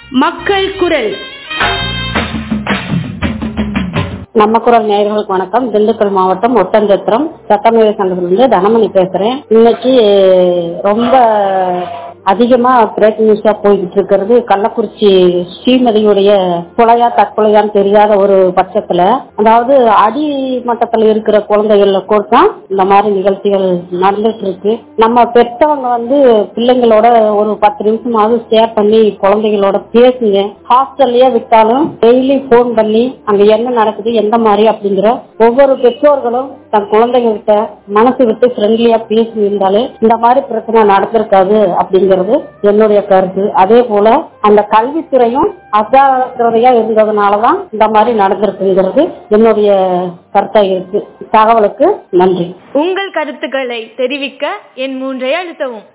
மக்கள் குரல் நம்ம குரல் நேயர்களுக்கு வணக்கம் திண்டுக்கல் மாவட்டம் ஒட்டஞ்சத்திரம் சட்டமேதை சங்கத்திலிருந்து தனமணி பேசுறேன் இன்னைக்கு ரொம்ப அதிகமா பிரேக்கிங் நியூஸா போய்கிட்டு இருக்கிறது கள்ளக்குறிச்சி ஸ்ரீமதியுடைய கொலையா தற்கொலையான்னு தெரியாத ஒரு பட்சத்துல அதாவது அடி மட்டத்துல இருக்கிற குழந்தைகள் கூட தான் இந்த மாதிரி நிகழ்ச்சிகள் நடந்துட்டு இருக்கு நம்ம பெற்றவங்க வந்து பிள்ளைங்களோட ஒரு பத்து நிமிஷமாவது ஷேர் பண்ணி குழந்தைகளோட பேசுங்க ஹாஸ்டல்லயே விட்டாலும் டெய்லி போன் பண்ணி அங்க என்ன நடக்குது எந்த மாதிரி அப்படிங்கிற ஒவ்வொரு பெற்றோர்களும் தன் குழந்தைகிட்ட மனசு விட்டு ஃப்ரெண்ட்லியா பேசி இருந்தாலே இந்த மாதிரி பிரச்சனை நடந்திருக்காது அப்படிங்கிறது என்னுடைய கருத்து அதே போல அந்த கல்வித்துறையும் அஜாக்கிரதையா இருந்ததுனாலதான் இந்த மாதிரி நடந்திருக்குங்கிறது என்னுடைய கருத்தா இருக்கு தகவலுக்கு நன்றி உங்கள் கருத்துக்களை தெரிவிக்க என் மூன்றை அழுத்தவும்